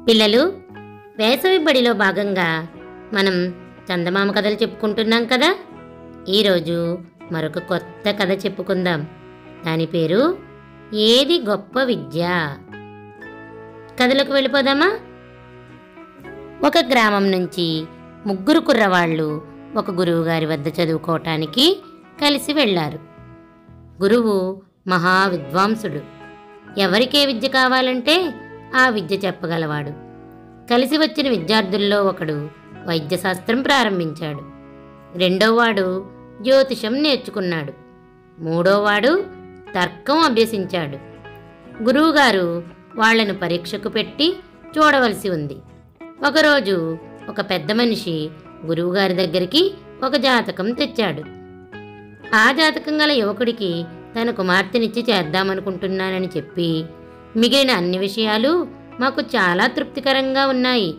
పిల్లలు వేసవి బడిలో భాగంగా మనం చందమామ కథలు చెప్పుకుంటున్నాం కదా ఈరోజు మరొక కొత్త కథ చెప్పుకుందాం దాని పేరు ఏది గొప్ప విద్య కథలకు వెళ్ళిపోదామా ఒక గ్రామం నుంచి ముగ్గురు కుర్రవాళ్ళు ఒక గురువు గారి వద్ద చదువుకోవటానికి కలిసి వెళ్ళారు గురువు మహా విద్వాంసుడు ఎవరికే విద్య కావాలంటే ఆ విద్య చెప్పగలవాడు కలిసి వచ్చిన విద్యార్థుల్లో ఒకడు వైద్యశాస్త్రం ప్రారంభించాడు రెండోవాడు జ్యోతిషం నేర్చుకున్నాడు మూడోవాడు తర్కం అభ్యసించాడు గురువుగారు వాళ్లను పరీక్షకు పెట్టి చూడవలసి ఉంది ఒకరోజు ఒక పెద్ద మనిషి గురువుగారి దగ్గరికి ఒక జాతకం తెచ్చాడు ఆ జాతకం గల యువకుడికి తన కుమార్తెనిచ్చి చేద్దామనుకుంటున్నానని చెప్పి మిగిలిన అన్ని విషయాలు మాకు చాలా తృప్తికరంగా ఉన్నాయి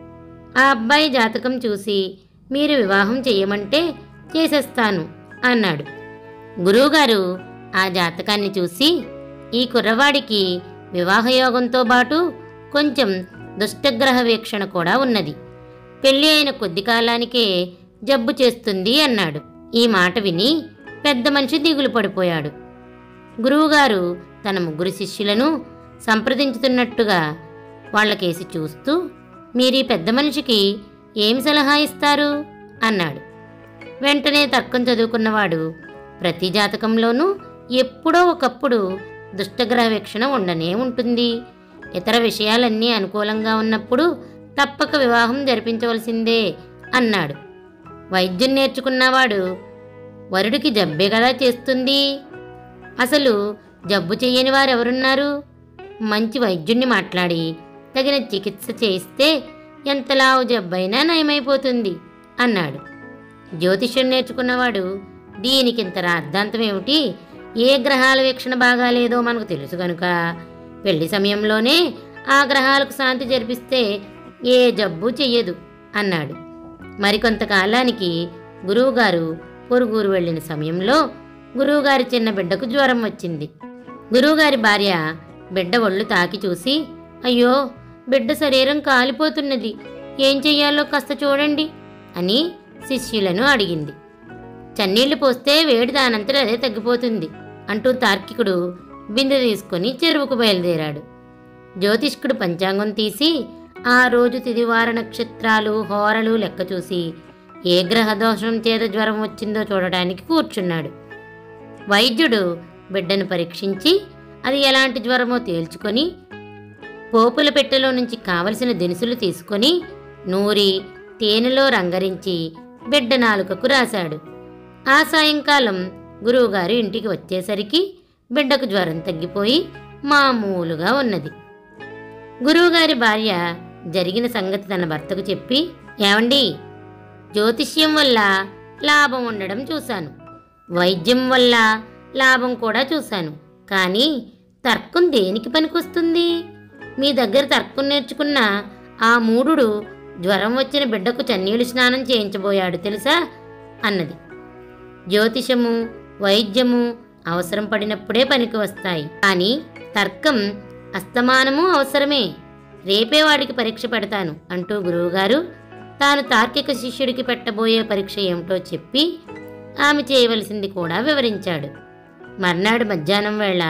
ఆ అబ్బాయి జాతకం చూసి మీరు వివాహం చేయమంటే చేసేస్తాను అన్నాడు గురువుగారు ఆ జాతకాన్ని చూసి ఈ కుర్రవాడికి వివాహయోగంతో పాటు కొంచెం దుష్టగ్రహ వీక్షణ కూడా ఉన్నది పెళ్లి అయిన కొద్ది కాలానికే జబ్బు చేస్తుంది అన్నాడు ఈ మాట విని పెద్ద మనిషి దిగులు పడిపోయాడు గురువుగారు తన ముగ్గురు శిష్యులను సంప్రదించుతున్నట్టుగా వాళ్ళకేసి చూస్తూ మీరీ పెద్ద మనిషికి ఏం సలహా ఇస్తారు అన్నాడు వెంటనే తర్కం చదువుకున్నవాడు ప్రతి జాతకంలోనూ ఎప్పుడో ఒకప్పుడు దుష్టగ్రహ వీక్షణ ఉండనే ఉంటుంది ఇతర విషయాలన్నీ అనుకూలంగా ఉన్నప్పుడు తప్పక వివాహం జరిపించవలసిందే అన్నాడు వైద్యం నేర్చుకున్నవాడు వరుడికి జబ్బే కదా చేస్తుంది అసలు జబ్బు చెయ్యని వారెవరున్నారు మంచి వైద్యుణ్ణి మాట్లాడి తగిన చికిత్స చేయిస్తే ఎంతలావు జబ్బైనా నయమైపోతుంది అన్నాడు జ్యోతిష్యం నేర్చుకున్నవాడు దీనికింత రాద్ధాంతం ఏమిటి ఏ గ్రహాల వీక్షణ బాగాలేదో మనకు తెలుసు కనుక పెళ్లి సమయంలోనే ఆ గ్రహాలకు శాంతి జరిపిస్తే ఏ జబ్బు చెయ్యదు అన్నాడు మరికొంతకాలానికి గురువుగారు పొరుగురు వెళ్ళిన సమయంలో గురువుగారి చిన్న బిడ్డకు జ్వరం వచ్చింది గురువుగారి భార్య బిడ్డ ఒళ్ళు తాకి చూసి అయ్యో బిడ్డ శరీరం కాలిపోతున్నది ఏం చెయ్యాలో కాస్త చూడండి అని శిష్యులను అడిగింది చన్నీళ్లు పోస్తే వేడి దానంతట అదే తగ్గిపోతుంది అంటూ తార్కికుడు బిందె తీసుకొని చెరువుకు బయలుదేరాడు జ్యోతిష్కుడు పంచాంగం తీసి ఆ రోజు తిదివార నక్షత్రాలు హోరలు లెక్క చూసి ఏ గ్రహ దోషం చేత జ్వరం వచ్చిందో చూడడానికి కూర్చున్నాడు వైద్యుడు బిడ్డను పరీక్షించి అది ఎలాంటి జ్వరమో తేల్చుకొని పోపుల పెట్టెలో నుంచి కావలసిన దినుసులు తీసుకొని నూరి తేనెలో రంగరించి బిడ్డ నాలుకకు రాశాడు ఆ సాయంకాలం గురువుగారు ఇంటికి వచ్చేసరికి బిడ్డకు జ్వరం తగ్గిపోయి మామూలుగా ఉన్నది గురువుగారి భార్య జరిగిన సంగతి తన భర్తకు చెప్పి ఏమండి జ్యోతిష్యం వల్ల లాభం ఉండడం చూశాను వైద్యం వల్ల లాభం కూడా చూశాను కానీ తర్కం దేనికి పనికొస్తుంది మీ దగ్గర తర్కం నేర్చుకున్న ఆ మూఢుడు జ్వరం వచ్చిన బిడ్డకు చన్నీళ్ళు స్నానం చేయించబోయాడు తెలుసా అన్నది జ్యోతిషము వైద్యము అవసరం పడినప్పుడే పనికి వస్తాయి కానీ తర్కం అస్తమానము అవసరమే రేపే వాడికి పరీక్ష పెడతాను అంటూ గురువుగారు తాను తార్కిక శిష్యుడికి పెట్టబోయే పరీక్ష ఏమిటో చెప్పి ఆమె చేయవలసింది కూడా వివరించాడు మర్నాడు మధ్యాహ్నం వేళ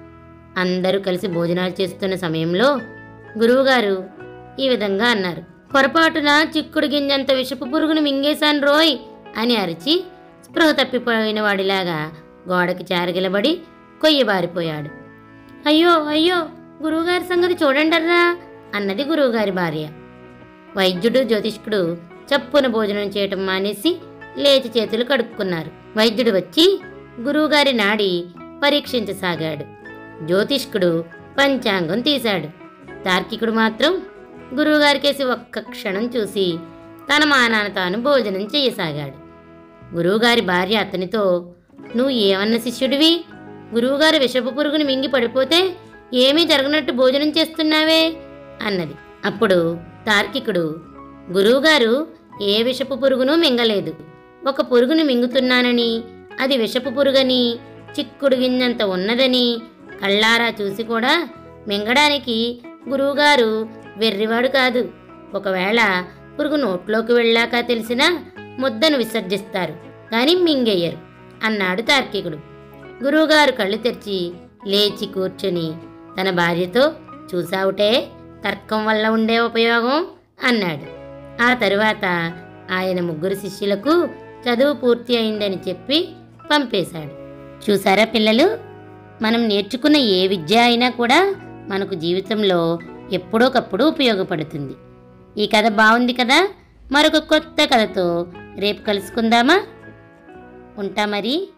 అందరూ కలిసి భోజనాలు చేస్తున్న సమయంలో గురువుగారు ఈ విధంగా అన్నారు పొరపాటున చిక్కుడు గింజంత విషపు పురుగును మింగేశాను రోయ్ అని అరిచి స్పృహ తప్పిపోయిన వాడిలాగా గోడకి చారగిలబడి కొయ్యబారిపోయాడు అయ్యో అయ్యో గురువుగారి సంగతి చూడండర్రా అన్నది గురువుగారి భార్య వైద్యుడు జ్యోతిష్కుడు చప్పున భోజనం చేయటం మానేసి లేచి చేతులు కడుక్కున్నారు వైద్యుడు వచ్చి గురువుగారి నాడి పరీక్షించసాగాడు జ్యోతిష్కుడు పంచాంగం తీశాడు తార్కికుడు మాత్రం గురువుగారికేసి ఒక్క క్షణం చూసి తన మానాన తాను భోజనం చేయసాగాడు గురువుగారి భార్య అతనితో నువ్వు ఏమన్న శిష్యుడివి గురువుగారు విషపు పురుగుని మింగి పడిపోతే ఏమీ జరగనట్టు భోజనం చేస్తున్నావే అన్నది అప్పుడు తార్కికుడు గురువుగారు ఏ విషపు పురుగును మింగలేదు ఒక పురుగును మింగుతున్నానని అది విషపు పురుగని చిక్కుడు గింజంత ఉన్నదని కళ్ళారా చూసి కూడా మింగడానికి గురువుగారు వెర్రివాడు కాదు ఒకవేళ పురుగు నోట్లోకి వెళ్ళాక తెలిసినా ముద్దను విసర్జిస్తారు కానీ మింగేయరు అన్నాడు తార్కికుడు గురువుగారు కళ్ళు తెరిచి లేచి కూర్చొని తన భార్యతో చూసావుటే తర్కం వల్ల ఉండే ఉపయోగం అన్నాడు ఆ తరువాత ఆయన ముగ్గురు శిష్యులకు చదువు పూర్తి అయిందని చెప్పి పంపేశాడు చూసారా పిల్లలు మనం నేర్చుకున్న ఏ విద్య అయినా కూడా మనకు జీవితంలో ఎప్పుడోకప్పుడు ఉపయోగపడుతుంది ఈ కథ బాగుంది కదా మరొక కొత్త కథతో రేపు కలుసుకుందామా ఉంటా మరి